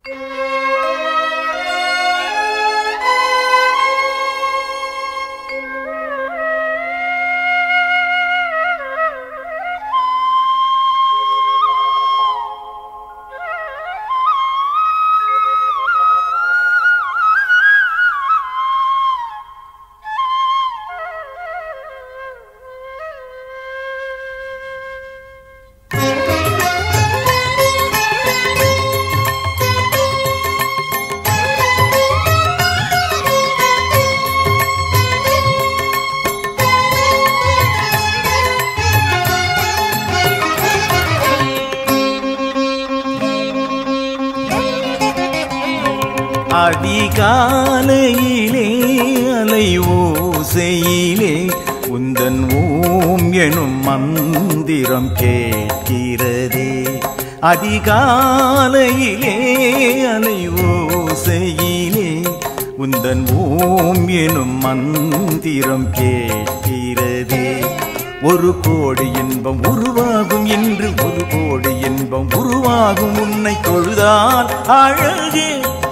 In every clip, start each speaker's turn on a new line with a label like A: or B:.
A: அதிகாலையிலே அலை ஓசையிலே உந்தன் ஓம் எனும் மந்திரம் கேட்கிறதே அதிகாலையிலே அலை ஓசையிலே உந்தன் ஓம் எனும் மந்திரம் கேட்கிறதே ஒரு கோடி இன்பம் உருவாகும் என்று ஒரு கோடி இன்பம் உருவாகும் உன்னை தொழுதால் அழகே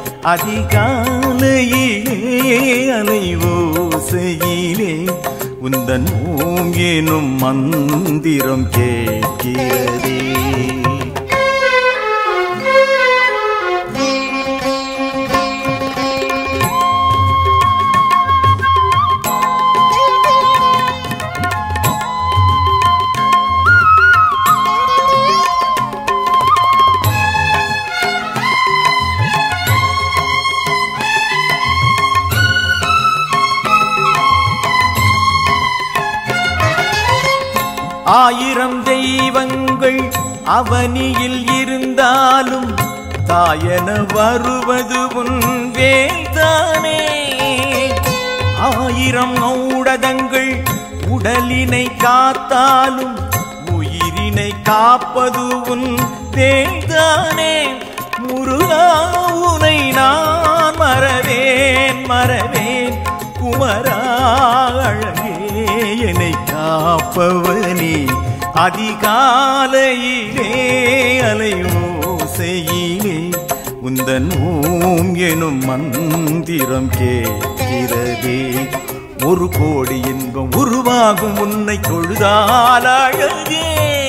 A: அதிகாலையிலே அலைவோசையிலே உந்தன் ஓம் எனும் மந்திரம் கேட்கிறதே ஆயிரம் தெய்வங்கள் அவனியில் இருந்தாலும் தாயன வருவது உன் வேல்தானே ஆயிரம் ஔடதங்கள் உடலினை காத்தாலும் உயிரினை காப்பது உன் வேல்தானே முருகா உனை நான் மறவேன் மறவேன் குமரா அழகே என்னை காப்பவனே அதிகாலையிலே அலையோசையிலே உந்தன் ஓம் எனும் மந்திரம் கேட்கிறதே ஒரு கோடி இன்பம் உருவாகும் உன்னை தொழுதால் அழகே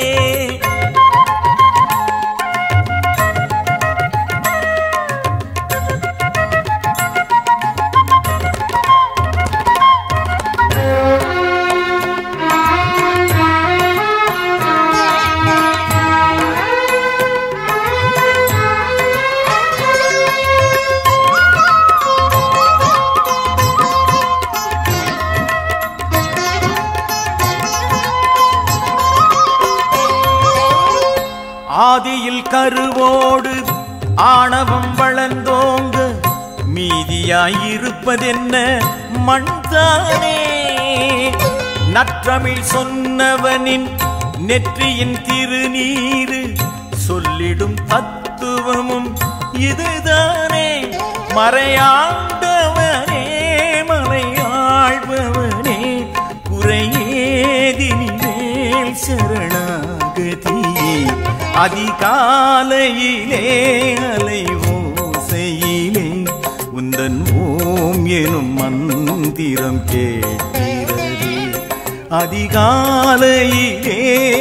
A: ஆதியில் கருவோடு ஆணவம் வளர்ந்தோங்க மீதியாயிருப்பதென்ன மண்தானே நற்றமிழ் சொன்னவனின் நெற்றியின் திருநீரு சொல்லிடும் தத்துவமும் இதுதானே மறையாண்டவனே மறையாழ்பவனே குறையேதினி மேல் சரணாகதியே அதிகாலையிலே அலைவோசையிலே உந்தன் ஓம் எனும் மந்திரம் கேட்கிறதே அதிகாலையிலே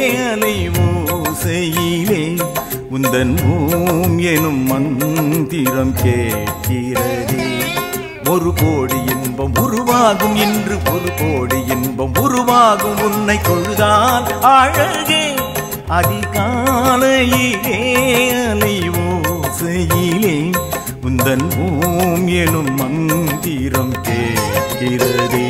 A: அலைவோசையிலே உந்தன் ஓம் எனும் மந்திரம் கேட்கிறதே ஒரு கோடி இன்பம் உருவாகும் என்று ஒரு கோடி இன்பம் உருவாகும் உன்னை தொழுதால் அழகே அதிகாலையிலே அலைவோசையிலே உந்தன் ஓம் எனும் மந்திரம் கேட்கிறதே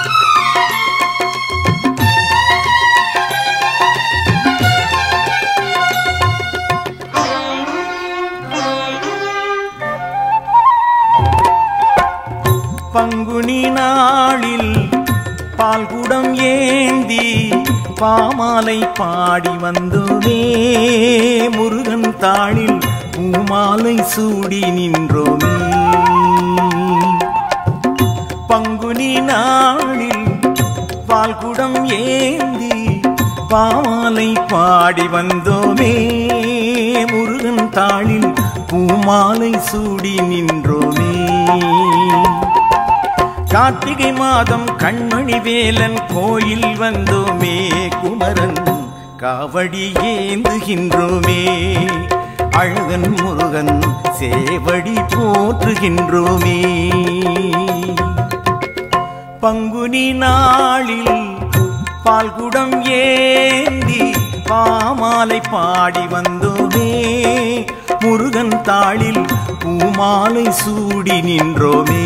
B: ஆ
A: பால்குடம் ஏந்தி பாமாலை பாடி வந்தோமே முருகன் தாளில் பூமாலை சூடி நின்றோமே பங்குனி நாளில் பால்குடம் ஏந்தி பாமாலை பாடி வந்தோமே முருகன் தாளில் பூமாலை சூடி நின்றோமே கார்த்திகை மாதம் கண்மணி வேலன் கோயில் வந்தோமே குமரன் காவடி ஏந்துகின்றோமே அழகன் முருகன் சேவடி போற்றுகின்றோமே பங்குனி நாளில் பால்குடம் ஏந்தி பாமாலை பாடி வந்தோமே முருகன் தாளில் பூமாலை சூடி நின்றோமே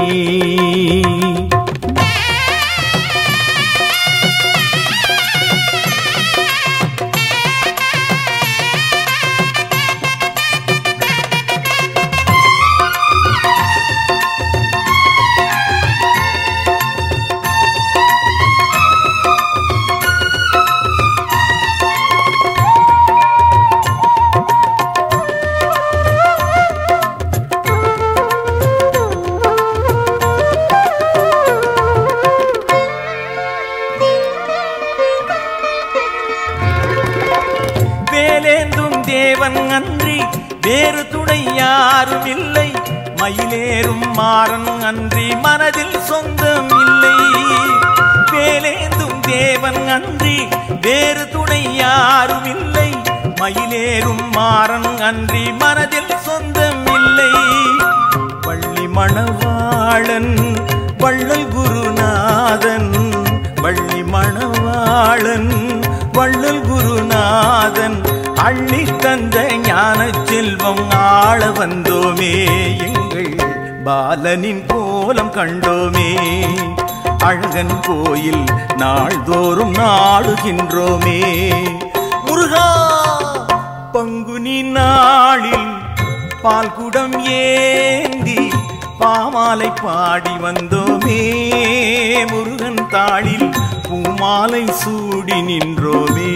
A: வேலேந்தும் தேவன் அன்றி வேறு துணை யாரும் இல்லை மயிலேறும் மாறன் அன்றி மனதில் சொந்தம் இல்லை வேலேந்தும் தேவன் அன்றி வேறு துணை யாரும் இல்லை மயிலேறும் மாறன் அன்றி மனதில் சொந்தம் இல்லை வள்ளி மணவாளன் வள்ளல் குருநாதன் வள்ளி மணவாளன் வள்ளல் குருநாதன் அள்ளி தந்த ஞான செல்வம் ஆள வந்தோமே எங்கள் பாலனின் கோலம் கண்டோமே அழகன் கோயில் நாள்தோறும் நாடுகின்றோமே முருகா பங்குனி நாளில் பால்குடம் ஏந்தி பாமாலை பாடி வந்தோமே முருகன் தாளில் பூமாலை சூடி நின்றோமே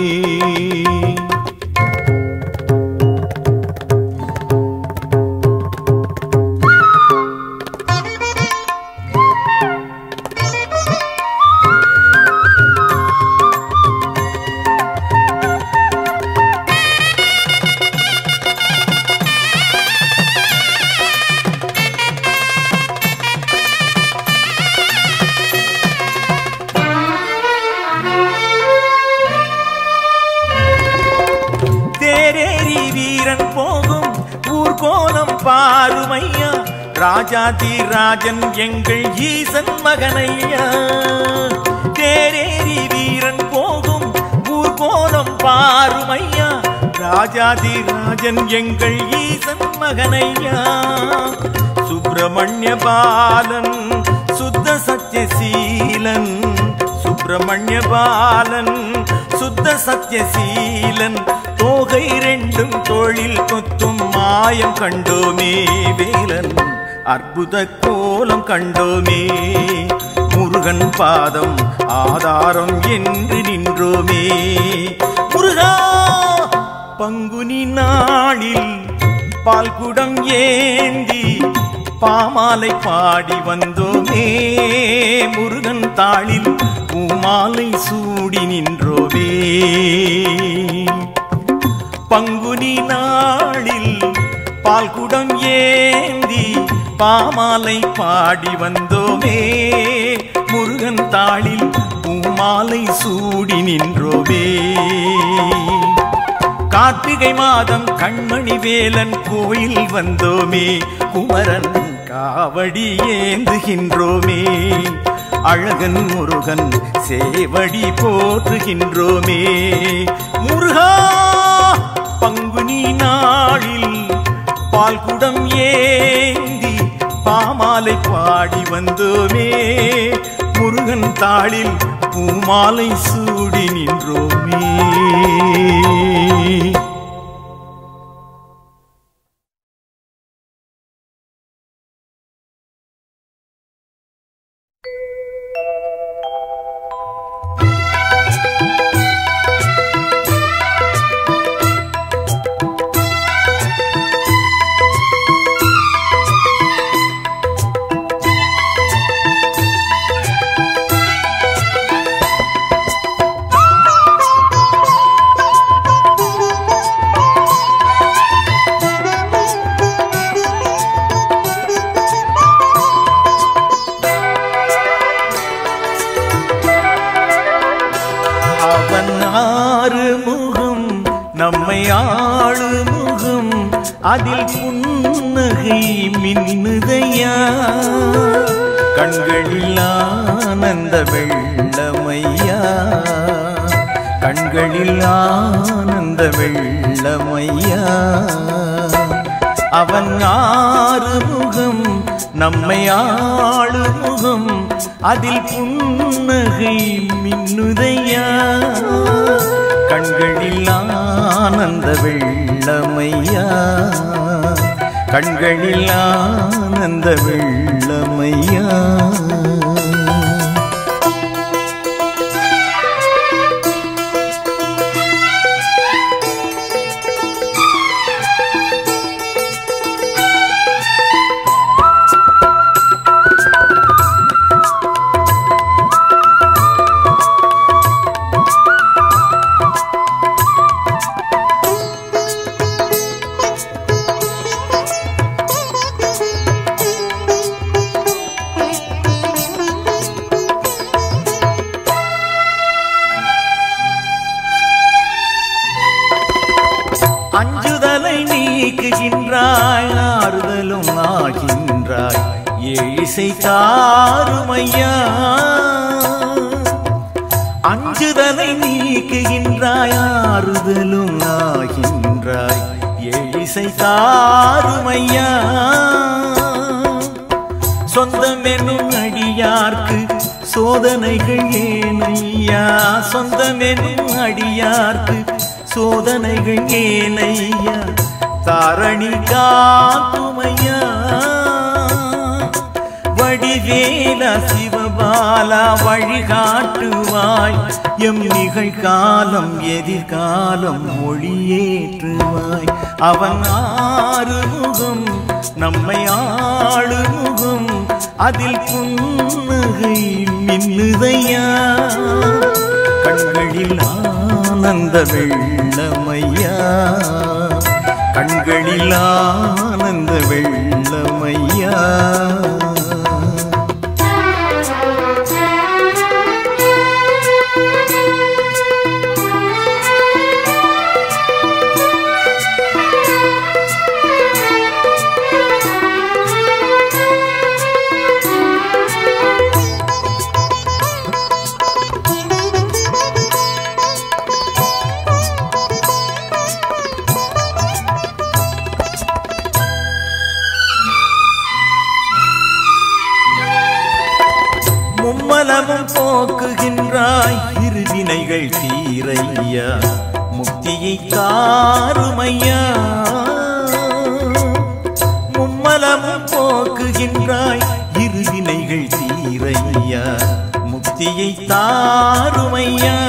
A: தேரேறி வீரன் போகும் ஊர்கோலம் பாருமையா ராஜாதி ராஜன் எங்கள் ஈசன் மகனையா தேரேறி வீரன் போகும் ஊர்கோலம் பாருமையா ராஜாதி ராஜன் எங்கள் ஈசன் மகனையா சுப்பிரமணிய பாலன் சுத்த சத்யசீலன் சுப்பிரமணிய பாலன் சுத்த சத்யசீலன் தோகை ரெண்டும் தொழில் கொத்தும் மாயம் கண்டோமே வேலன் அற்புத கோலம் கண்டோமே முருகன் பாதம் ஆதாரம் என்று நின்றோமே முருகா பங்குனி நாளில் பால்குடம் ஏந்தி பாமாலை பாடி வந்தோமே முருகன் தாளில் பூமாலை சூடி நின்றோமே பங்குனி நாளில் பால்குடம் ஏந்தி பாமாலை பாடி வந்தோமே முருகன் தாளில் பூமாலை சூடி நின்றோமே கார்த்திகை மாதம் கண்மணி வேலன் கோயில் வந்தோமே குமரன் காவடி ஏந்துகின்றோமே அழகன் முருகன் சேவடி போற்றுகின்றோமே முருகா பங்குனி நாளில் பால்குடம் ஏந்தி பாமாலை பாடி வந்தோமே முருகன் தாளில் பூமாலை சூடி நின்றோமே ஆறுமுகம் நம்மை ஆளுமுகம் அதில் புன்னகை மின்னுதையா கண்களில் ஆனந்த வெள்ளமையா கண்களில் ஆனந்த வெள்ளமையா அவன் ஆறுமுகம் நம்மை ஆளுமுகம் அதில் புன்னகை மின்னுதையா கண்களில் ஆனந்த வெள்ளமையா கண்களில் ஆனந்த வெள்ளமையா அஞ்சுதலை நீக்குகின்றாய் ஆறுதலும் ஆகின்றாய் ஏசை தாருமையா அஞ்சுதலை நீக்குகின்றாய் ஆறுதலும் ஆகின்றாய் ஏசை தாருமையா சொந்தம் என்னும் அடியார்க்கு சோதனைகள் ஏனையா சொந்தம் என்னும் அடியார்க்கு சோதனைகள் ஏனையா தாரணி காக்குமையா வடிவேல சிவபாலா வழிகாட்டுவாய் எம் நிகழ்காலம் எதிர்காலம் மொழியேற்றுவாய் அவன் ஆறுமுகம் நம்மை ஆளுமுகம் அதில் புன்னகை மின்னுதையா கண்களில் ஆனந்த வெள்ளமையா கண்களில் ஆனந்த வெள்ளமையா மும்மலமும் போக்குகின்றாய் இருவினைகள் தீரையா முக்தியை காருமையா மும்மலமும் போக்குகின்றாய் இருவினைகள் தீரையா முக்தியை தாருமையா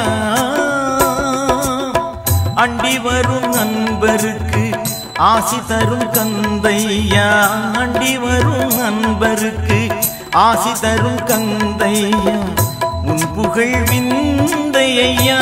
A: அண்டி வரும் நண்பருக்கு ஆசி தரும் கந்தையா அண்டி வரும் நண்பருக்கு ஆசி தரும் கந்தையா உன் புகழ் விந்தையா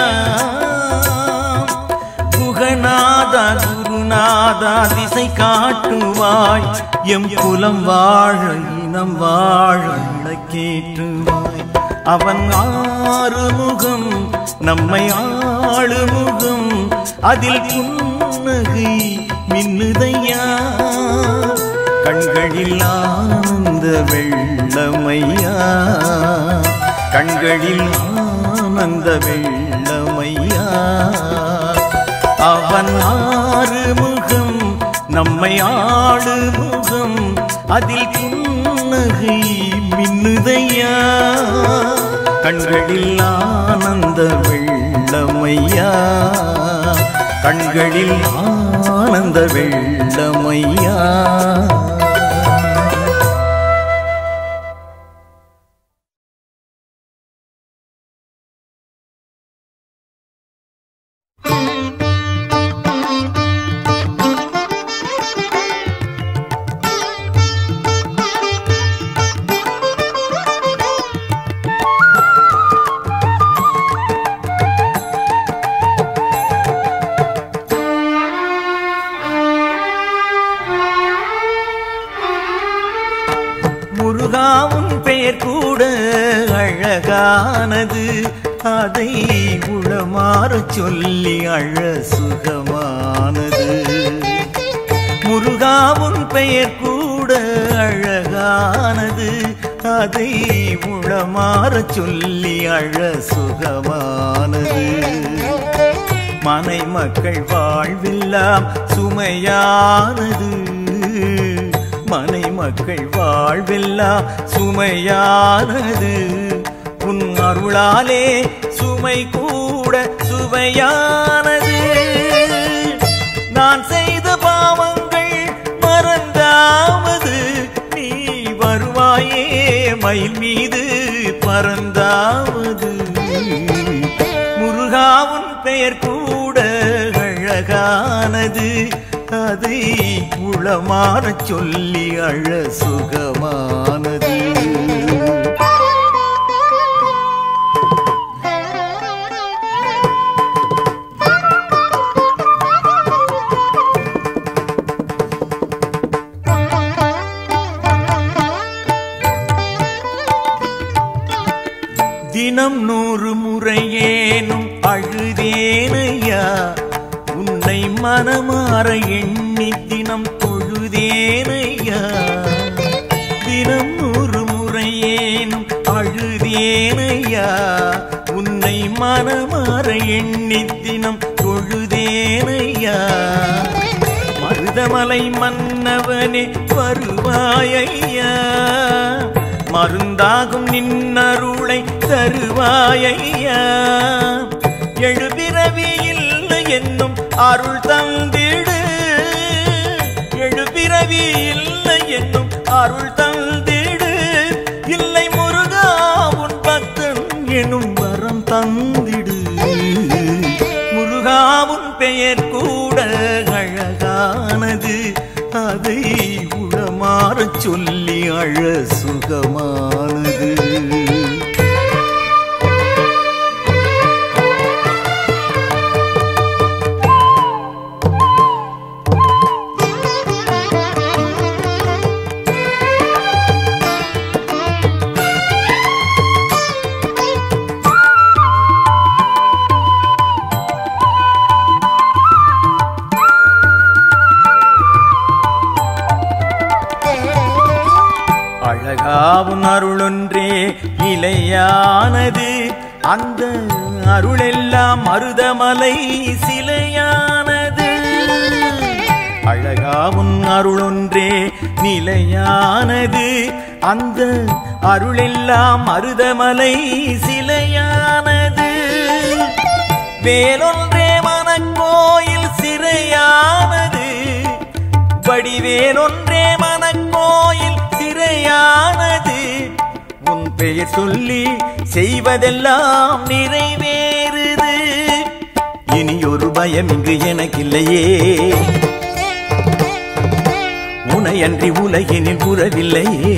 A: குகநாதா குருநாதா திசை காட்டுவாய் எம் குலம் வாழ இனம் வாழ கேட்டுவாய் அவன் ஆறுமுகம் நம்மை ஆளுமுகம் அதில் புன்னகை மின்னுதையா கண்களில் ஆனந்த வெள்ளமையா கண்களில் ஆனந்த வெள்ளமையா அவன் ஆறுமுகம் நம்மை ஆளுமுகம் அதில் புன்னகை மின்னுதையா கண்களில் ஆனந்த வெள்ளமையா கண்களில் ஆனந்த வெள்ளமையா முருகாவும் பெயர் கூட அழகானது அதை உளமாற சொல்லி அழ சுகமானது முருகாவும் பெயர் கூட அழகானது அதை உளமாற சொல்லி அழ சுகமானது மனை மக்கள் வாழ்வெல்லாம் சுமையானது மனை மக்கள் வாழ்வெல்லாம் சுமையானது உன் அருளாலே சுமை கூட சுவையானது நான் செய்த பாவங்கள் மறந்தாவது நீ வருவாயே மயில் மீது பறந்தாவது முருகாவும் பெயர் கூட அழகானது அதை உளமாறச் சொல்லி அழ சுகமானது தினம் நூறு முறையேனும் அழுதேனையா உன்னை மனமாற எண்ணி தினம் தொழுதேனையா தினம் நூறு முறையேனும் அழுதேனையா உன்னை மனமாற எண்ணி தினம் தொழுதேனையா மருதமலை மன்னவனே வருவாயையா மருந்தாகும் நின்னருளை தருவாயையா எழுபிறவி இல்லை என்னும் அருள் தந்திடு எழுபிறவி இல்லை என்னும் அருள் தந்திடு இல்லை முருகா உன் பக்தன் எனும் வரம் தந்திடு முருகாவும் பெயர் கூட அழகானது அதை உளமாறச் சொல்லி அழ சுகமானது அழகாவும் அருளொன்றே இலையானது அந்த அருளெல்லாம் மருதமலை சிலையானது அழகாவும் அருளொன்றே நிலையானது அந்த அருளெல்லாம் மருதமலை சிலையானது வேலொன்றே மனக்கோயில் சிறையானது வடிவேலொன்றே மனக்கோயில் சிறையானது உன் பெயர் சொல்லி செய்வதெல்லாம் நிறைவேறுது இனி ஒரு பயம் இங்கு எனக்கில்லையே உனையன்றி உலகினில் உறவில்லையே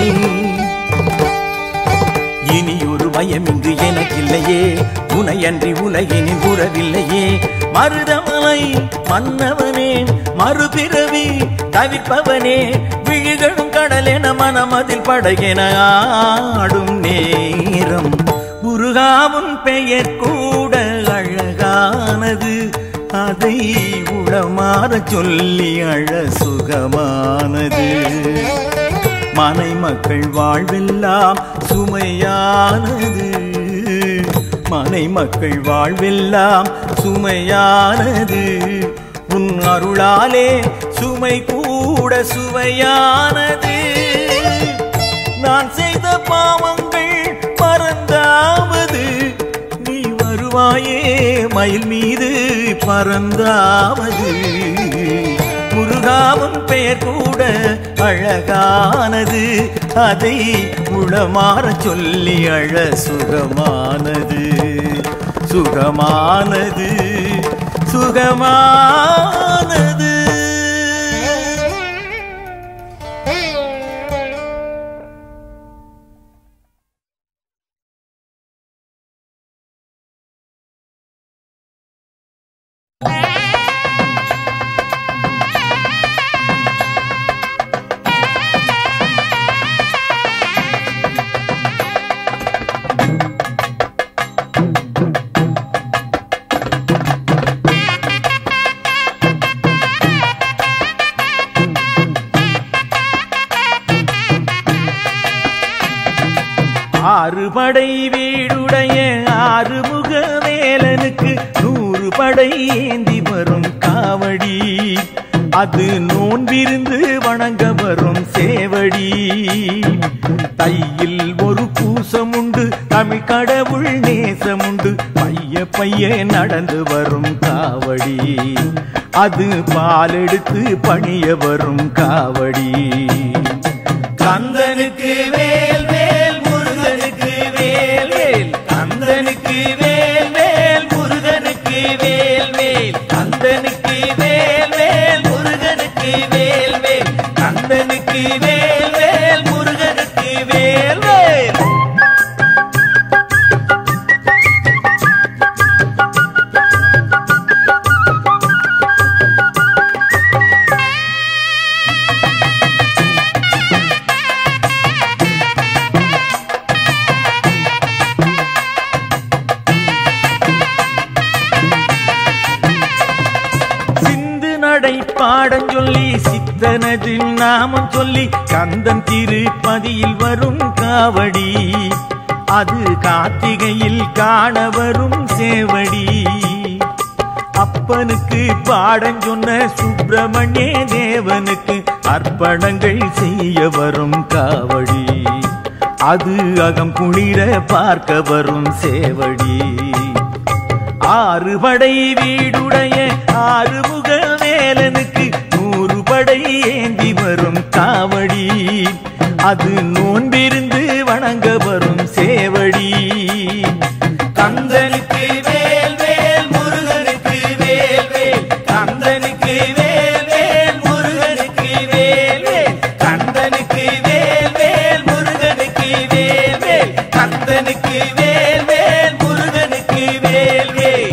A: இனி ஒரு பயம் இங்கு எனக்கில்லையே உனையன்றி உலகினில் உறவில்லையே மருதமலை மன்னவனே மறுபிறவி தவிர்ப்பவனே விழிகளும் கடலென மனமதில் படகென ஆடும் நேரம் முருகாவும் பெயர் கூட அழகானது அதை உளமாற சொல்லி அழ சுகமானது மனை மக்கள் வாழ்வெல்லாம் சுமையானது மனை மக்கள் வாழ்வெல்லாம் சுமையானது உன் அருளாலே சுமை கூட சுவையானது நான் செய்த பாவங்கள் பறந்தாவது நீ வருவாயே மயில் மீது பறந்தாவது முருகாவும் பெயர் கூட அழகானது அதை உளமாற சொல்லி அழ சுகமானது சுகமானது சுகமானது ஆறு படை வீடுடைய ஆறுமுக வேலனுக்கு நூறு படை ஏந்தி வரும் காவடி அது நோன்பிருந்து வணங்க வரும் சேவடி தையில் ஒரு பூசம் உண்டு தமிழ் கடவுள் நேசமுண்டு பைய பைய நடந்து வரும் காவடி அது பாலெடுத்து பணிய வரும் காவடி கந்தனுக்கு வேல் வேல் முருகனுக்கு வேல் வேல் கந்தனுக்கு வேல் வேல் முருகனுக்கு வேல் வேல் கந்தனுக்கு வேல் வேல் முருகனுக்கு வேல் வேல் கந்தனுக்கு வேல் வேல் முருகனுக்கு வேல் வேல் சிந்து நடை பாடம் சொல்லி சித்தனது நாமம் சொல்லி கந்தன் திருப்பதியில் வரும் காவடி அது கார்த்திகையில் காண வரும் சேவடி அப்பனுக்கு பாடம் சொன்ன சுப்பிரமணிய தேவனுக்கு அர்ப்பணங்கள் செய்ய வரும் காவடி அது அகம் குளிர பார்க்க வரும் சேவடி ஆறு படை வீடுடைய ஆறுமுக வேலனுக்கு நூறு படை ஏந்தி வரும் காவடி அது நோன்பிருந்து வணங்க வரும் சேவடி கந்தனுக்கு வேல் வேல் முருகனுக்கு வேல் வேல் கந்தனுக்கு வேல் வேல் முருகனுக்கு வேல் வேல் கந்தனுக்கு வேல் வேல் முருகனுக்கு வேல் வேல் கந்தனுக்கு வேல் வேல் முருகனுக்கு வேல் வேல்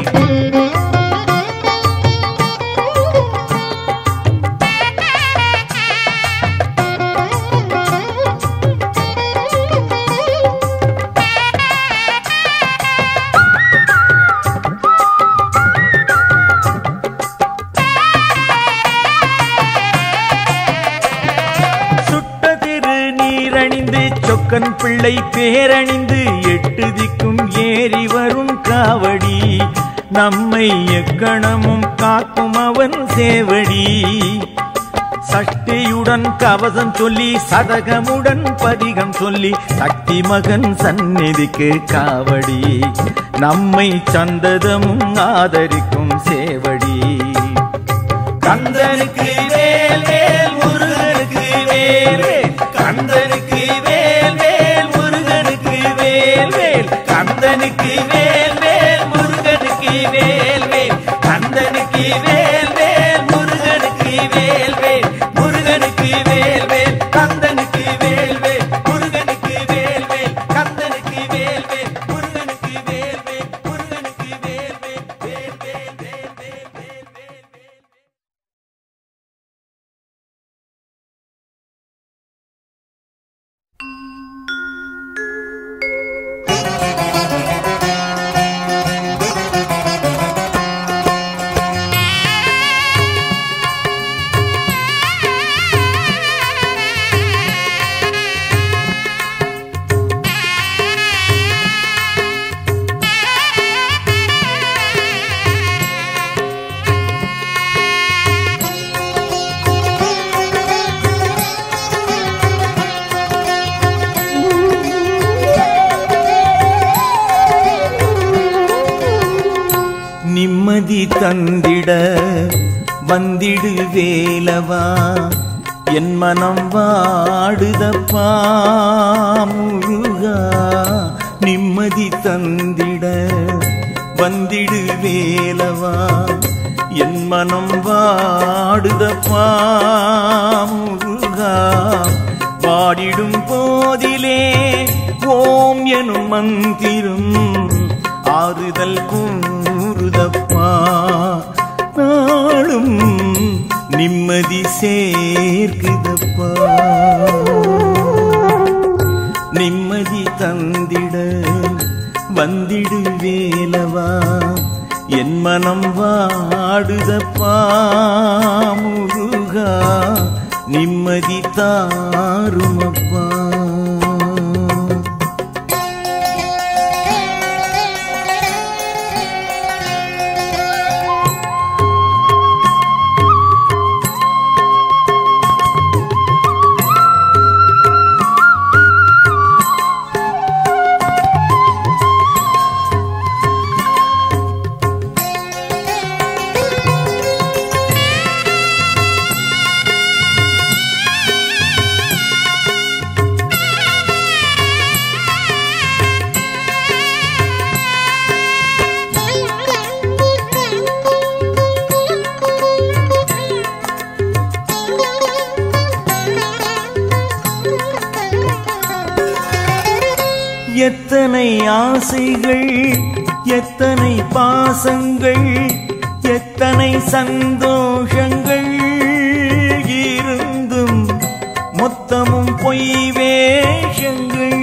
A: சுட்ட திரு நீரணிந்து சொக்கன் பிள்ளை பேரணிந்து எட்டு திக்கும் ஏறி வரும் காவடி நம்மை எக்கணமும் காக்கும் அவன் சேவடி சஷ்டியுடன் கவசம் சொல்லி சதகமுடன் பதிகம் சொல்லி சக்தி மகன் சந்நிதிக்கு காவடி நம்மை சந்ததமும் ஆதரிக்கும் சேவடி கந்தனுக்கு வேல் வேல் முருகனுக்கு வேல் வேல் கந்தனுக்கு வேல் வேல் முருகனுக்கு வேல் வேல் கந்தனுக்கு வேல் வேல் முருகனுக்கு வேல் வேல் கந்தனுக்கு வேல் வேல் முருகனுக்கு வேல் வேல் முருகனுக்கு வேல் வேல் கந்தனுக்கு வேல் வேல் முருகனுக்கு வேல் வேல் கந்தனுக்கு வேல் வேல் முருகனுக்கு வேல் வேல் முருகனுக்கு வேல் வேல் வேல் வேல் வேல் வேல் வேல் வேல் வேல் நிம்மதி தந்திட வந்திடு வேலவா என் மனம் வாடுதப்பா முருகா நிம்மதி தந்திட வந்திடு வேலவா என் மனம் வாடுதப்பா முருகா பாடிடும் போதிலே ஓம் எனும் மந்திரம் ஆறுதல் கூறுதப்பா நாளும் நிம்மதி சேர்க்குதப்பா நிம்மதி தந்திட வந்திடு வேலவா என் மனம் வாடுதப்பா முருகா நிம்மதி தாருமப்பா எத்தனை ஆசைகள் எத்தனை பாசங்கள் எத்தனை சந்தோஷங்கள் இருந்தும் மொத்தமும் பொய் வேஷங்கள்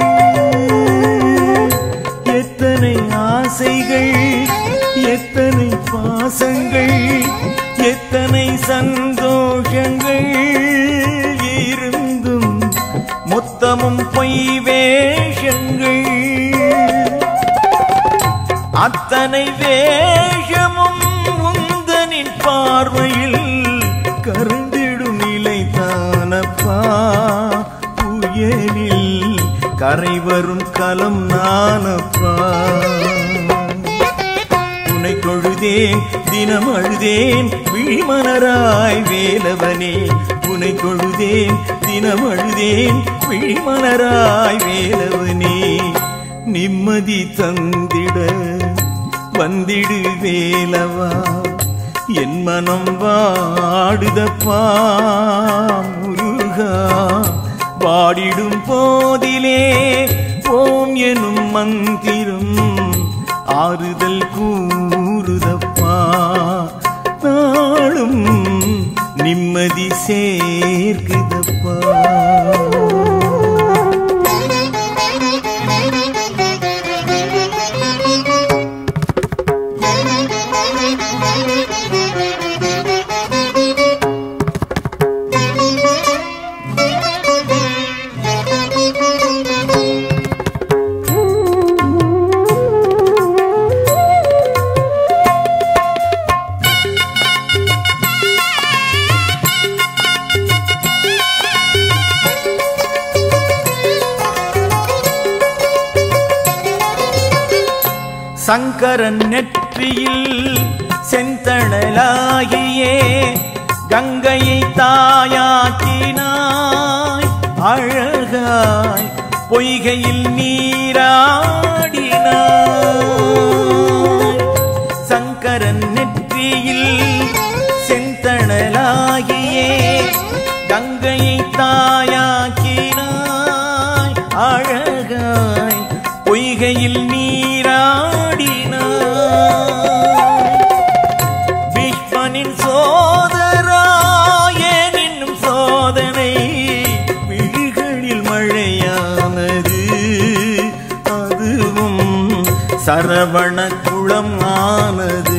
A: எத்தனை ஆசைகள் எத்தனை பாசங்கள் எத்தனை சந்தோஷங்கள் இருந்தும் மொத்தமும் பொய் வேஷங்கள் அத்தனை வேஷமும் உந்தனின் பார்வையில் கருந்திடும் நிலை தானப்பா புயலில் கரை வரும் கலம் நானப்பா உனை தொழுதேன் தினம் அழுதேன் விழிமலராய் வேலவனே உனை தொழுதேன் தினம் அழுதேன் விழிமலராய் வேலவனே நிம்மதி தந்திட வந்திடு வேலவா என் மனம் வாடுதப்பா முருகா பாடிடும் போதிலே ஓம் எனும் மந்திரம் ஆறுதல் கூறுதப்பா நாளும் நிம்மதி சேர்க்குதப்பா சங்கரன் நெற்றியில் செந்தணலாகியே கங்கையை தாயாக்கினாய் அழகாய் பொய்கையில் நீராடினாய் சங்கரன் நெற்றியில் செந்தணலாகியே கங்கையை தாயாக்கினாய் அழகாய் பொய்கையில் நீராடினாய் பீஷ்மனின் சோதராயன் என்னும் சோதனை விழிகளில் மழையானது அதுவும் சரவண குளம் ஆனது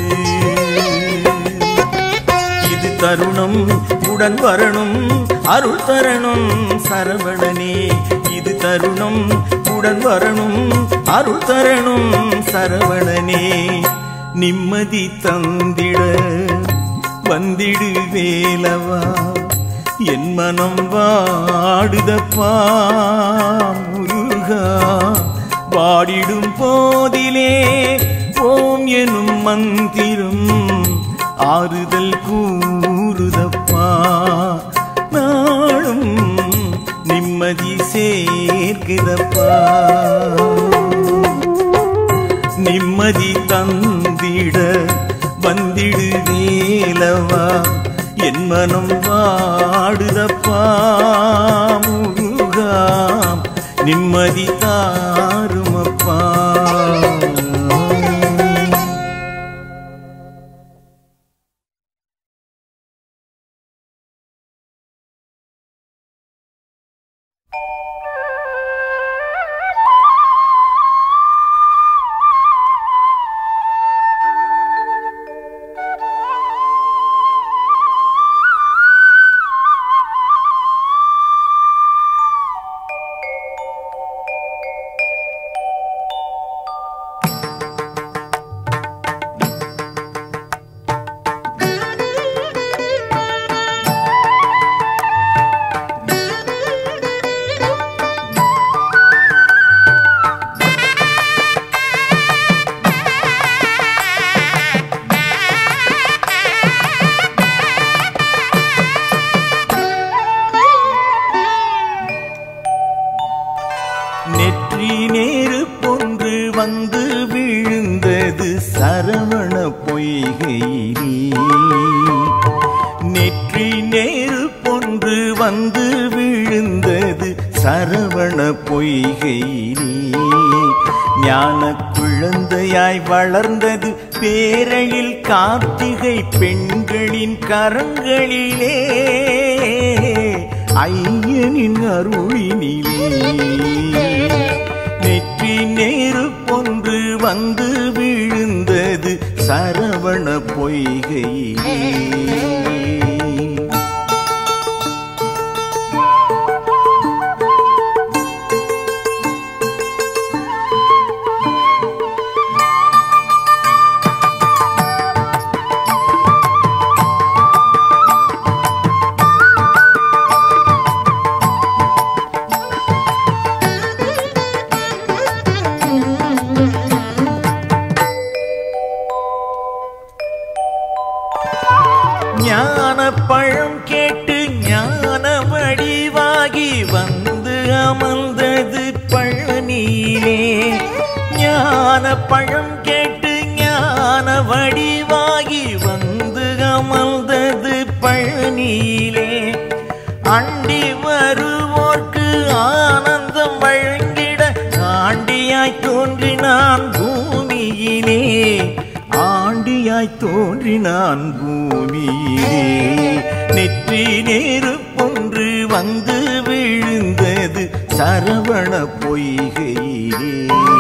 A: இது தருணம் உடன் வரணும் அருள் தரணும் சரவணனே இது தருணம் உடன் வரணும் அருள் தரணும் சரவணனே நிம்மதி தந்திட வந்திடு வேலவா என் மனம் வாடுதப்பா முருகா பாடிடும் போதிலே ஓம் எனும் மந்திரம் ஆறுதல் கூறுதப்பா நாளும் நிம்மதி சேர்க்குதப்பா நிம்மதி தந்திட வந்திடு வேலவா என் மனம் வாடுதப்பா முருகா நிம்மதி தாருமப்பா நெற்றி நேரு பொன்று வந்து விழுந்தது சரவண பொய்கையிலே நெற்றி நேரு பொன்று வந்து விழுந்தது சரவண பொய்கையிலே ஞான குழந்தையாய் வளர்ந்தது பேரழில் கார்த்திகை பெண்களின் கரங்களிலே ஐயனின் அருளினிலே நெற்றி நேரு பொன்று வந்து விழுந்தது சரவண பொய்கையிலே ஞான பழம் கேட்டு ஞான வடிவாகி வந்து அமர்ந்தது பழனியிலே ஞான பழம் கேட்டு ஞான வடிவாகி வந்து அமர்ந்தது பழனியிலே அண்டி வருவோர்க்கு ஆனந்தம் வழங்கிட ஆண்டியாய் தோன்றினான் பூமியிலே ஆண்டியாய் தோன்றினான் பூமியிலே நெற்றி நேரு பொன்று வந்து விழுந்தது சரவண பொய்கையிலே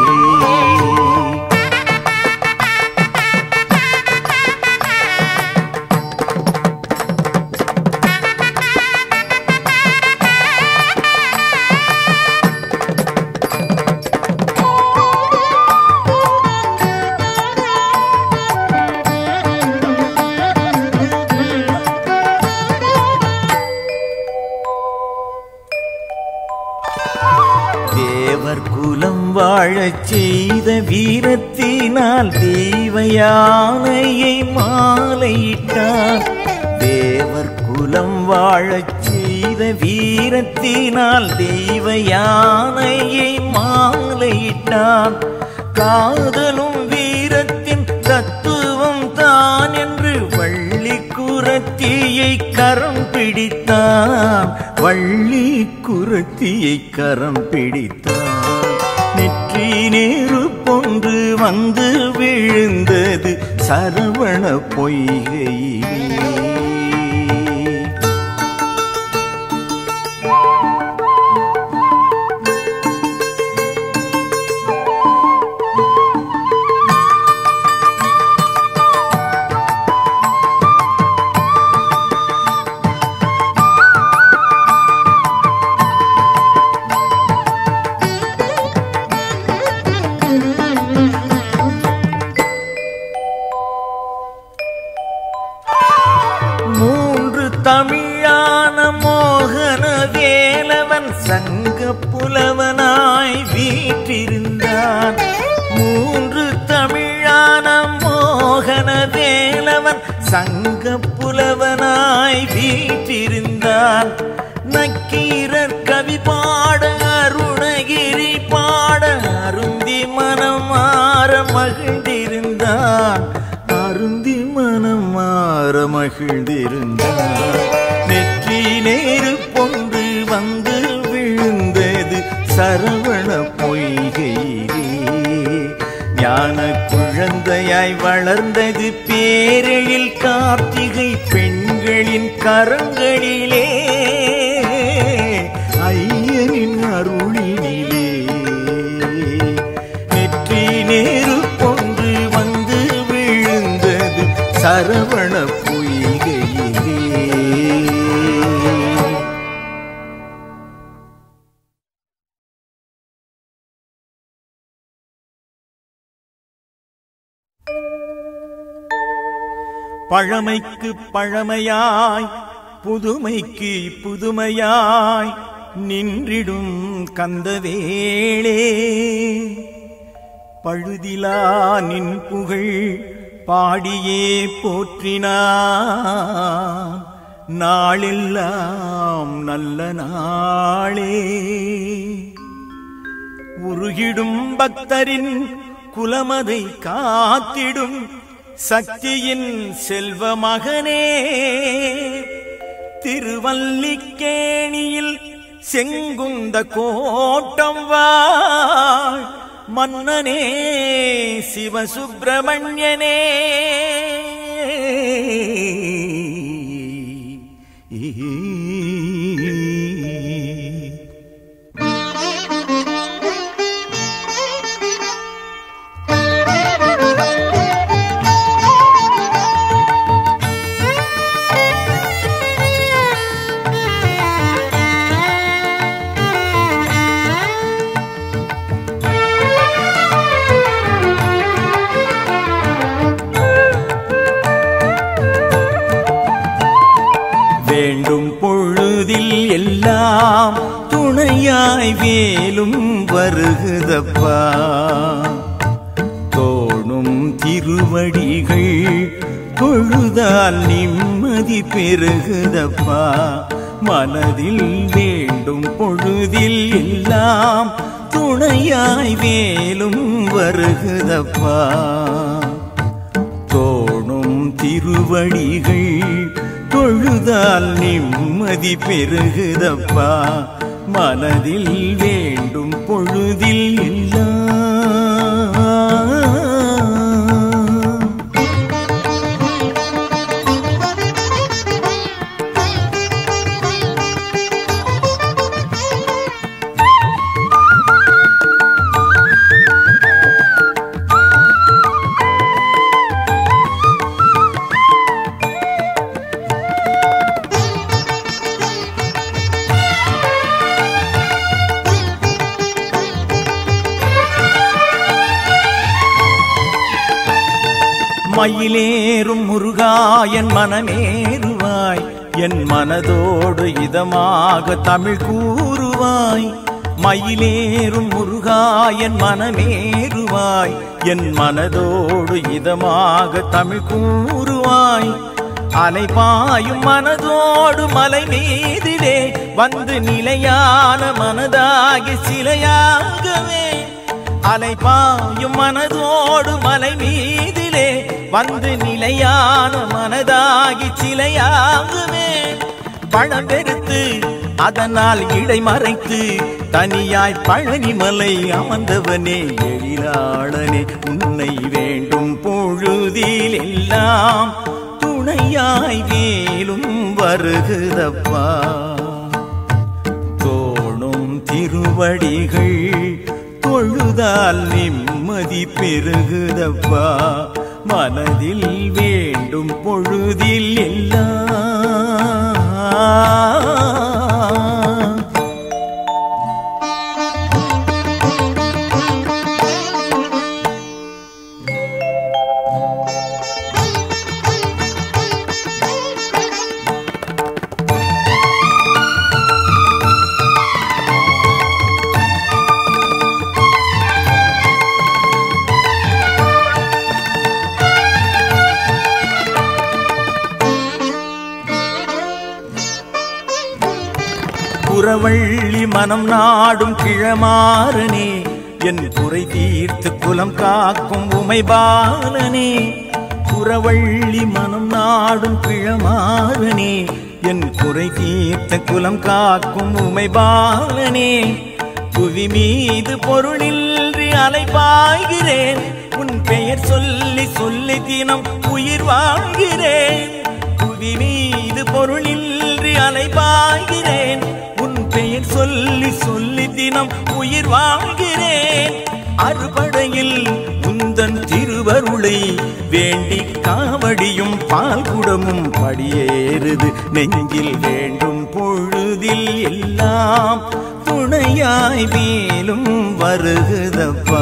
A: தேவர் குலம் வாழச் செய்த வீரத்தினால் தெய்வ யானையை மாலையிட்டார் தேவர் குலம் வாழச் செய்த வீரத்தினால் தெய்வ யானையை மாலையிட்டான் காதலும் வீரத்தின் தத்துவம் தான் என்று வள்ளி குரத்தியை கரம் பிடித்தான் வள்ளி குரத்தியை கரம் பிடித்தான் நெற்றி நேரு பொன்று வந்து விழுந்தது சரவண பொய்கையிலே மூன்று தமிழான மோகன வேலவன் சங்க புலவனாய் வீற்றிருந்தான் மூன்று தமிழான மோகன வேலவன் சங்க புலவனாய் வீற்றிருந்தான் நக்கீரர் கவி பாட அருணகிரி பாட அருந்தி மனமாற மகிழ்ந்திருந்தான் அருந்தி மனம் மாற மகிழ்ந்திருந்தார் நெற்றி நேரு பொன்று வந்து விழுந்தது சரவண பொய்கையிலே ஞான குழந்தையாய் வளர்ந்தது பேரெழில் கார்த்திகை பெண்களின் கரங்களிலே ஐயனின் அருளினிலே நெற்றி நேரு பொன்று வந்து விழுந்தது சரவண பொய்கையிலே பழமைக்கு பழமையாய் புதுமைக்கு புதுமையாய் நின்றிடும் கந்தவேளே பழுதிலா நின் புகழ் பாடியே போற்றினான் நாளெல்லாம் நல்ல நாளே உருகிடும் பக்தரின் குலமதை காத்திடும் சக்தியின் செல்வ மகனே திருவல்லிக்கேணியில் செங்குந்த கோட்டம் வாழ் மன்னனே சிவசுப்பிரமணியனே வேண்டும் பொழுதில் எல்லாம் துணையாய் வேலும் வருகுதப்பா தோணும் திருவடிகள் தொழுதால் நிம்மதி பெருகுதப்பா மனதில் வேண்டும் பொழுதில் எல்லாம் துணையாய் வேலும் வருகுதப்பா தோணும் திருவடிகள் தொழுதால் நிம்மதி பெருகுதப்பா மனதில் வேண்டும் பொழுதில் எல்லாம் மயிலேறும் முருகா என் மனமேறுவாய் என் மனதோடு இதமாக தமிழ் கூறுவாய் மயிலேறும் முருகா என் மனமேறுவாய் என் மனதோடு இதமாக தமிழ் கூறுவாய் அலைபாயும் மனதோடு மலை மீதிலே வந்து நிலையான மனதாகி சிலையாகவே அலைபாயும் மனதோடு மலை மீதிலே வந்து நிலையான மனதாகி சிலையாகுமே பழம் பெருத்து அதனால் இடை மறைத்து தனியாய் பழனி மலை அமர்ந்தவனே எழிலாளனே உன்னை வேண்டும் பொழுதில் எல்லாம் துணையாய் வேலும் வருகுதப்பா தோணும் திருவடிகள் தொழுதால் நிம்மதி பெருகுதப்பா மனதில் வேண்டும் பொழுதில் எல்லாம் புறவள்ளி மனம் நாடும் கிழமாறனே என் குறை தீர்த்து குலம் காக்கும் உமைபாலனே புறவள்ளி மனம் நாடும் கிழமாறனே என் குறை தீர்த்த குலம் காக்கும் உமைபாலனே புவி மீது பொருளின்றி அலைபாய்கிறேன் உன் பெயர் சொல்லி சொல்லி தினம் உயிர் வாழ்கிறேன் புவி மீது பொருளின்றி அலைபாய்கிறேன் உன் பெயர் சொல்லி சொல்லி தினம் உயிர் வாழ்கிறேன் அறுபடையில் உந்தன் திருவருளை வேண்டி காவடியும் பால்குடமும் படியேறுது நெஞ்சில் வேண்டும் பொழுதில் எல்லாம் துணையாய் மேலும் வருகுதப்பா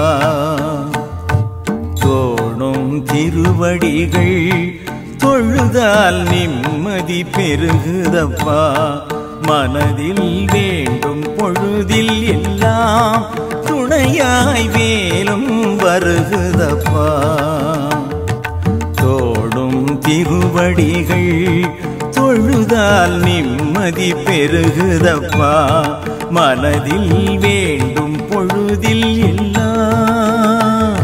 A: தோணும் திருவடிகள் தொழுதால் நிம்மதி பெருகுதப்பா மனதில் வேண்டும் பொழுதில் எல்லாம் துணையாய் வேலும் வருகுதப்பா தோடும் திருவடிகள் தொழுதால் நிம்மதி பெருகுதப்பா மனதில் வேண்டும் பொழுதில் எல்லாம்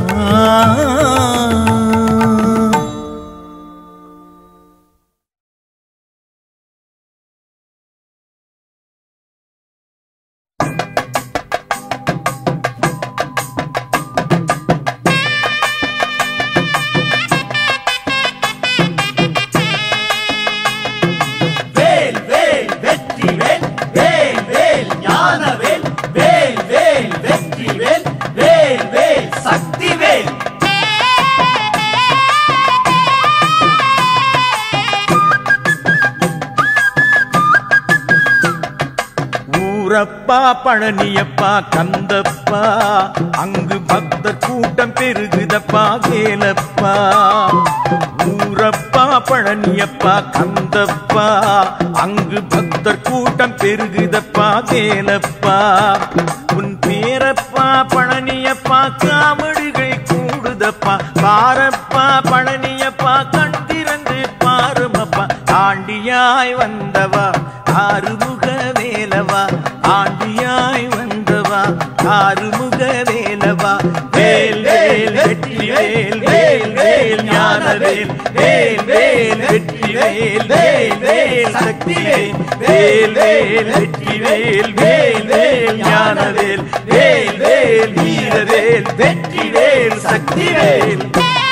A: ஊரப்பா பழனியப்பா கந்தப்பா அங்கு பக்தர் கூட்டம் பெருகுதப்பா வேலப்பா ஊரப்பா பழனியப்பா கந்தப்பா அங்கு பக்தர் கூட்டம் பெருகுதப்பா வேலப்பா உன் பேரப்பா பழனியப்பா காவடிகள் கூடுதப்பா பாரப்பா பழனியப்பா கண் திறந்து பாருமப்பா ஆண்டியாய் வந்தவா ஆறுமுக வேலவா ஆண்டியாய் வந்தவா ஆறுமுக வேலவா வேல் வேல் வெற்றி வேல் வேல் வேல் ஞான வேல் வேல் வேல் வெற்றி வேல் வேல் வேல் சக்தி வேல் வேல் வேல் வெற்றி வேல் வேல் வேல் ஞான வேல் வேல் வேல் வீர வேல் வெற்றி வேல் சக்தி வேல்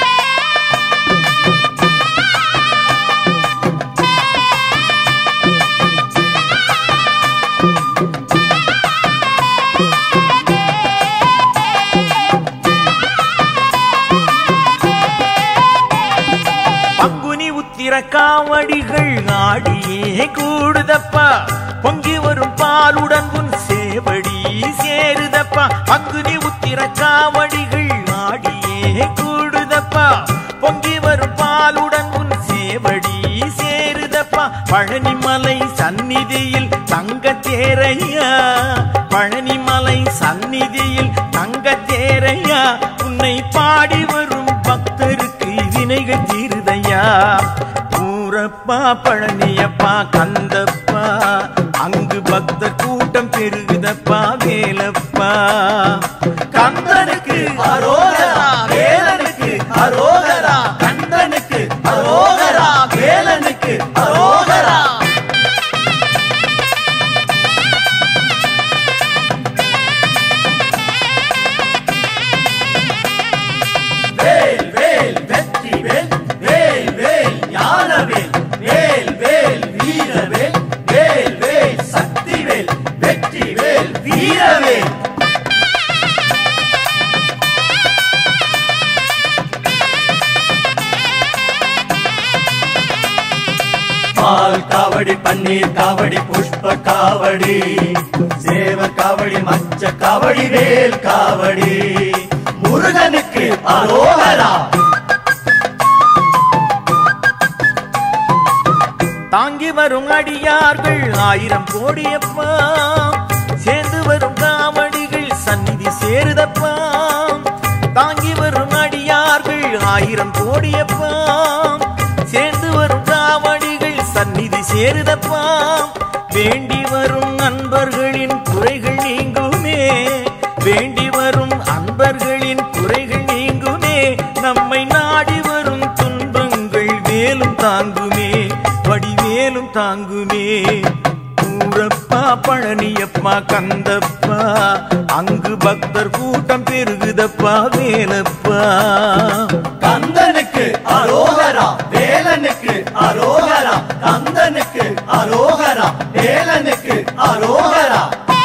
A: பங்குனி உத்திர காவடிகள் ஆடியே கூடுதப்பா பொங்கி வரும் பாலுடன் உன் சேவடி சேருதப்பா பங்குனி உத்திர காவடிகள் ஆடியே கூடுதப்பா பொங்கி வரும் பாலுடன் உன் சேவடி சேருதப்பா பழனிமலை சந்நிதியில் தங்க தேரையா பழனிமலை சந்நிதியில் தங்க தேரையா உன்னை பாடி வரும் பக்தருக்கு வினைகள் தீருதையா ஊரப்பா பழனியப்பா கந்தப்பா அங்கு பக்தர் கூட்டம் பெருகுதப்பா வேலப்பா கந்தனுக்கு அரோகரா வேலனுக்கு அரோகரா கந்தனுக்கு அரோகரா வேலனுக்கு அரோகரா வேல் வேல் வெற்றி வேல் வேல் வேல் ஞான வேல் வேல் வேல் வீர வேல் வேல் வேல் சக்தி வேல் வெற்றி வேல் வீர வேல்
B: பால் காவடி பன்னீர் காவடி புஷ்ப காவடி சேவ காவடி மச்ச காவடி வேல் காவடி முருகனுக்கு அரோகரா
A: தாங்கி வரும் அடியார்கள் ஆயிரம் கோடியப்பா சேர்ந்து வரும் காவடிகள் சந்நிதி சேருதப்பா தாங்கி வரும் அடியார்கள் ஆயிரம் கோடியப்பா சேர்ந்து வரும் காவடிகள் சந்நிதி சேருதப்பா வேண்டி வரும் நண்பர்களின் குறைகள் நீங்குமே வேண்டி வரும் அன்பர்களின் குறைகள் நீங்குமே நம்மை நாடி வரும் துன்பங்கள் வேலும் தாங்குமே வடிவேலும் தாங்குமே ஊரப்பா பழனியப்பா கந்தப்பா அங்கு பக்தர் கூட்டம் பெருகுதப்பா வேலப்பா
B: கந்தனுக்கு அரோகரா வேலனுக்கு அரோகரா கந்தனுக்கு அரோகரா வேலனுக்கு அரோகரா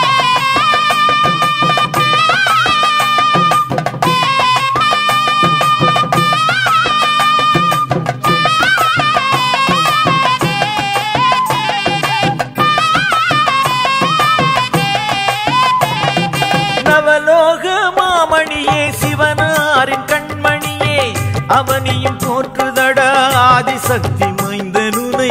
A: நவலோக மாமணியே சிவனாரின் கண்மணியே அவனியும் போற்றுதடா ஆதிசக்தி மைந்தனுனை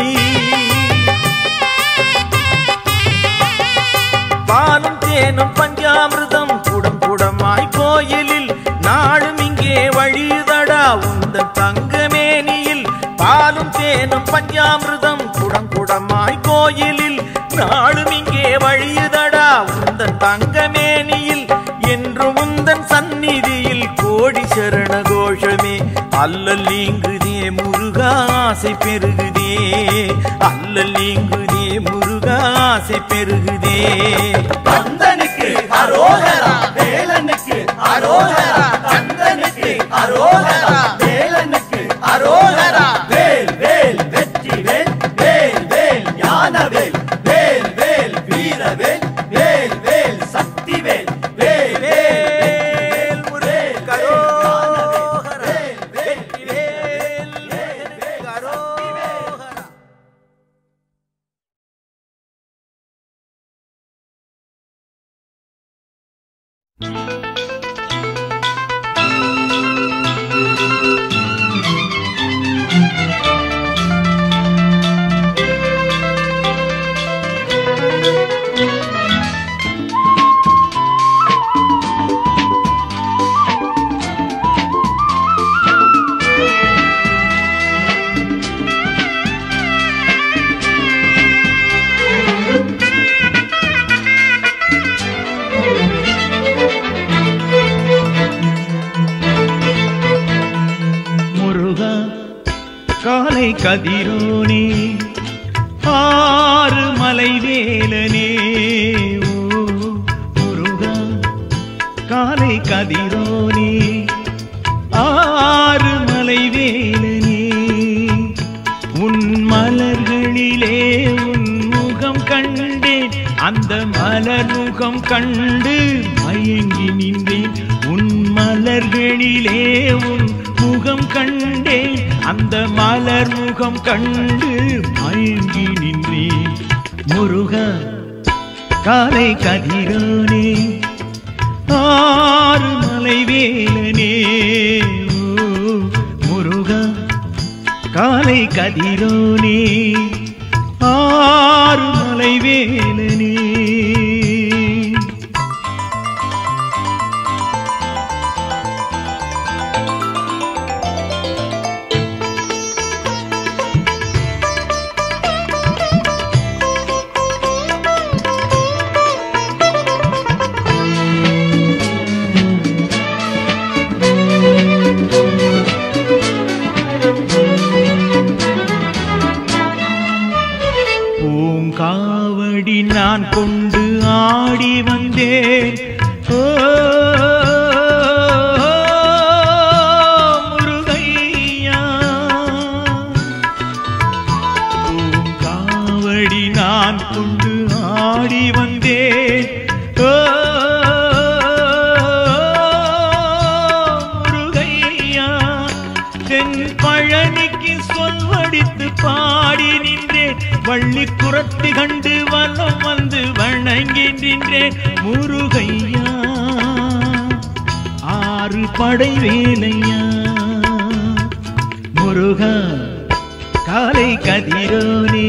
A: பாலும் தேனும் பஞ்சாமிர்தம் குடம் குடமாய் கோயிலில் நாளும் இங்கே வழியுதடா உந்தன் தங்கமேனியில் பாலும் தேனும் பஞ்சாமிர்தம் குடம் குடமாய் கோயிலில் நாளும் இங்கே வழியுதடா உந்தன் தங்கமேனியில் என்று உந்தன் சந்நிதியில் கோடி சரண கோஷமே அல்லல் நீங்குதே முருகா ஆசை பெருகுதே அல்லல் நீங்குதே முருகா ஆசை பெருகுதே
B: கந்தனுக்கு அரோகரா வேலனுக்கு அரோகரா கந்தனுக்கு அரோகரா வேலனுக்கு அரோகரா வேல் வேல் வெற்றி வேல் வேல் வேல் ஞான வேல் வேல் வேல் வீர வேல் வேல் வேல் சக்தி வேல் வேல்
A: வேல் முருகன் கரோகரா.
B: வேல் வேல்
A: வெற்றி வேல் முருகனுக்கு கரோகரா. காலை கதிரோனே ஆறு மலை வேலனே ஓ முருகா காலை கதிரோனே ஆறு மலை வேலனே உன் மலர்களிலே உன் முகம் கண்டேன் அந்த மலர் முகம் கண்டு மயங்கி நின்றேன் உன் மலர்களிலே உன் முகம் கண்டேன் அந்த மலர் முகம் கண்டு மயங்கி நின்றேன் முருகா காலை கதிரோனே ஆறு மலை வேலனே ஓ முருகா காலை கதிரோனே ஆறு மலை வேலனே பூங்காவடி நான் கொண்டு ஆடி வந்தேன் ஓ, முருகையா பூங்காவடி நான் கொண்டு ஆடி வந்தேன் ஓ, முருகையா தென் பழனிக்கு சொல்வடித்து பாடி நின்றேன் வள்ளி குரத்தி கண்டு வலம் வந்து வணங்கி நின்றேன் முருகையா ஆறு படை வேலையா முருகா காலை கதிரோனே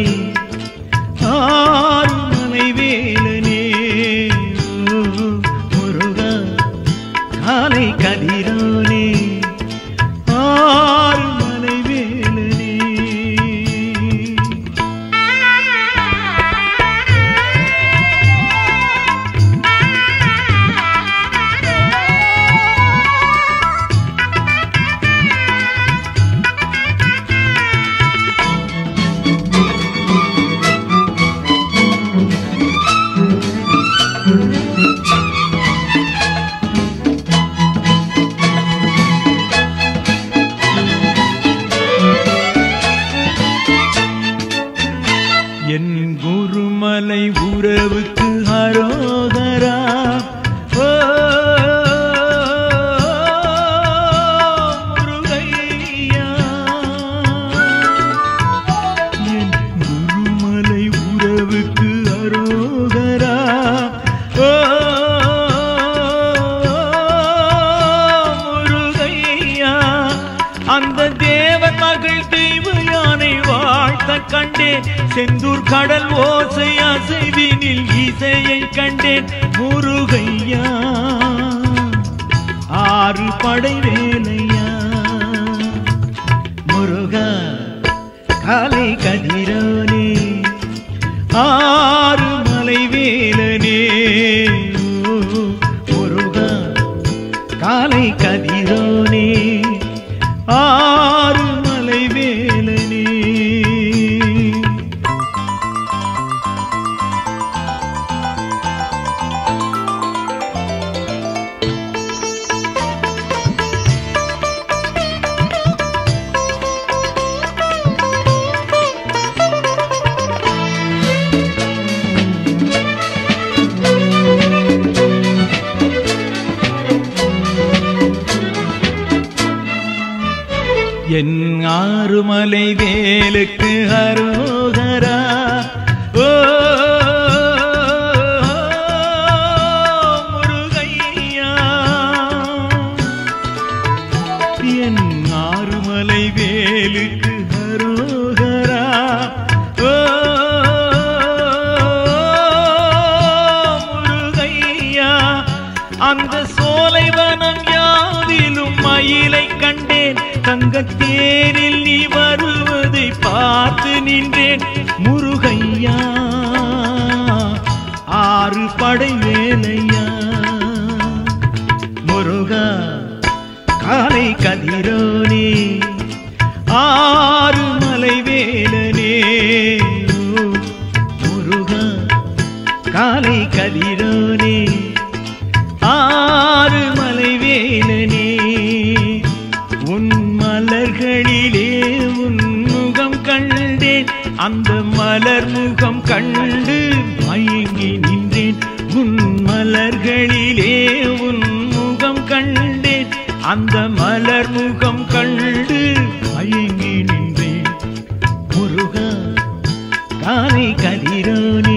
A: ஆறு மலை வேலனே ஓ, முருகா காலை கதிரோனே ஆறு மலை வேலனே என் குருமலை உறவுக்கு ஹரோதரா ஓ, முருகையா. என் குருமலை உறவுக்கு ஹரோதரா ஓ, முருகையா. அந்த தேவன் மகள் தெய்வ யானை வாழ்த்த கண்டேன் செந்தூர் கடல் ஓசை அசைவினில் இசையை கண்டேன் முருகையா ஆறு படை வேலையா முருகா காலை கதிரோனே ஆறு மலை வேலனே ஓ, முருகா காலை கதிரோனே ஆறு மலை வேலனே என் ஆறுமலை வேலுக்கு ஹரோகரா ஓ முருகையா என் ஆறுமலை வேலுக்கு ஹரோகரா ஓ முருகையா அந்த சோலைவனம் யாவிலும் மயிலை கண்டேன் தங்கத்தேரில் நீ வருவதை பார்த்து நின்றேன் முருகையா ஆறு படை வேலையா முருகா காலை கதிரோனே ஆறு மலை
C: அந்த மலர் முகம் கண்டு மயங்கி நின்றேன் உன் மலர்களிலே உன் முகம் கண்டேன் அந்த மலர் முகம் கண்டு மயங்கி நின்றேன் முருகா காலை கதிரோனே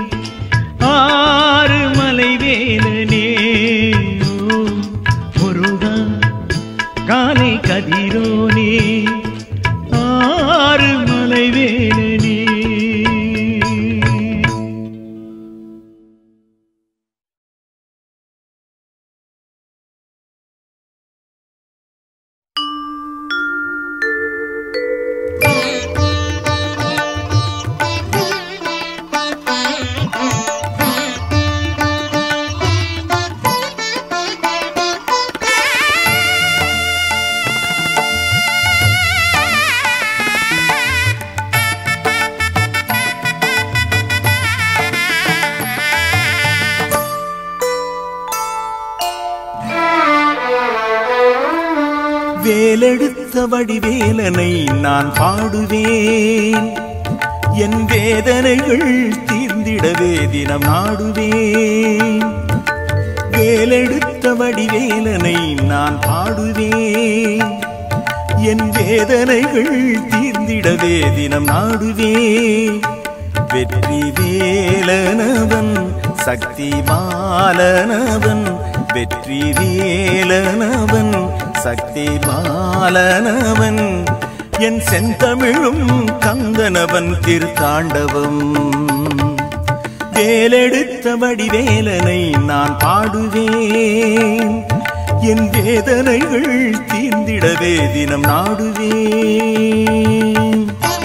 C: ஆறு மலை வேலனே ஓ, முருகா காலை கதிரோனே ஆறு மலை வேலனே
A: வேலெடுத்த வடிவேலனை நான் பாடுவேன் என் வேதனைகள் தீர்ந்திடவே தினம் நாடுவேன் வேலெடுத்த வடிவேலனை நான் பாடுவேன் என் வேதனைகள் தீர்ந்திடவே தினம் நாடுவேன் வெற்றி வேலனவன் சக்தி மாலனவன் வெற்றி வேலனவன் சக்தி மாலனவன் என் செந்தமிழும் கந்தனவன் திருத்தாண்டவம் வேலெடுத்த வடிவேலனை நான் பாடுவேன் என் வேதனைகள் தீர்ந்திடவே தினம் நாடுவேன்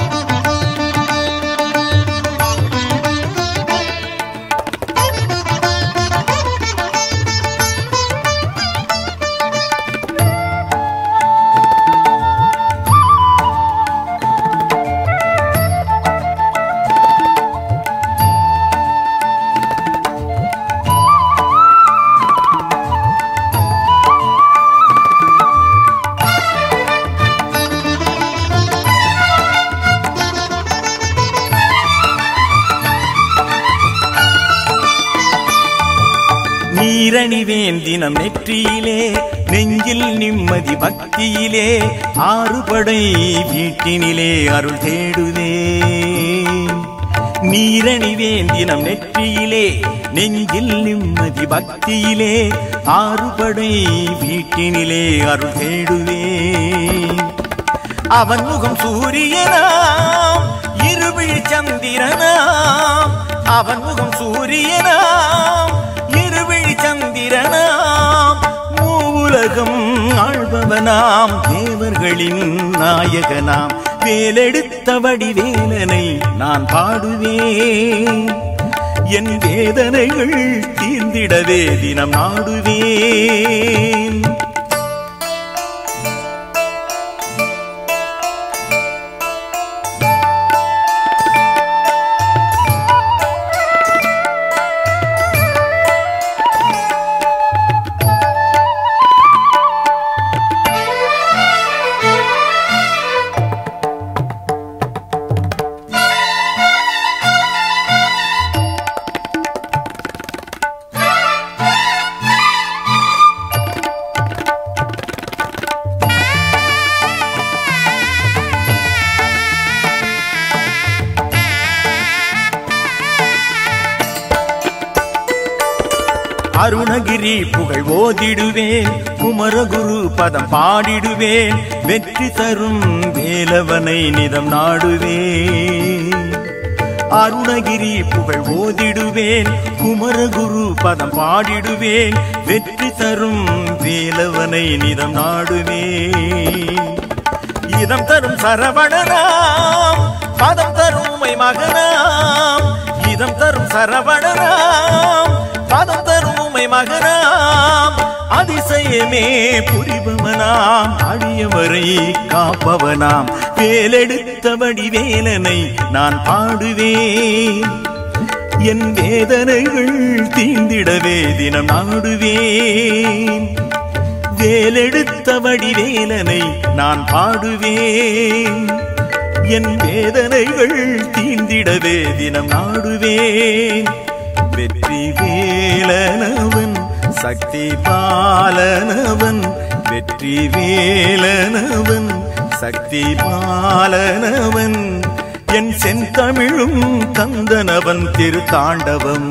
A: நீரணிவேன் தினம் நெற்றியிலே நெஞ்சில் நிம்மதி பக்தியிலே ஆறுபடை வீட்டினிலே அருள் தேடுவேன் நீரணிவேன் தினம் நெற்றியிலே நெஞ்சில் நிம்மதி பக்தியிலே ஆறுபடை வீட்டினிலே அருள் தேடுவேன் அவன் முகம் சூரியனாம் இருவிழி சந்திரனாம் அவன் முகம் சூரியனாம் இருவிழி சந்திரனாம் மூவுலகம் ஆழ்பவனாம் தேவர்களின் நாயகனாம் வேலெடுத்த வடிவேலனை நான் பாடுவேன் என் வேதனைகள் தீர்ந்திடவே தினம் நாடுவேன் அருணகிரி புகழ் ஓதிடுவேன் குமரகுரு பதம் பாடிடுவேன் வெற்றி தரும் வேலவனை நிதம் நாடுவேன் அருணகிரி புகழ் ஓதிடுவேன் குமரகுரு பதம் பாடிடுவேன் வெற்றி தரும் வேலவனை நிதம் நாடுவேன் இதம் தரும் சரவணனாம் பதம் தரும் உமை மகனாம் இதம் தரும் சரவணனாம் பதம் தரும் உமை மகனாம் அதிசயமே புரிபவனாம் அடியவரை காப்பவனாம் வேலெடுத்தபடி வேலனை நான் பாடுவேன் என் வேதனைகள் தீண்டிடவே தினம் நாடுவேன் வேலெடுத்த வடிவேலனை நான் பாடுவேன்
D: என் வேதனைகள் தீந்திடவே தினம் நாடுவேன் வெற்றி வேலனவன் சக்தி பாலனவன் வெற்றி வேலனவன் சக்தி பாலனவன் என் செந்தமிழும் கந்தனவன் திருத்தாண்டவம்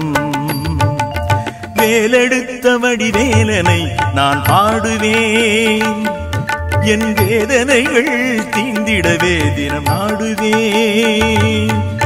D: வேலெடுத்த வடிவேலனை நான் பாடுவேன் என் வேதனைகள் தீந்திடவே தினம் ஆடுவேன்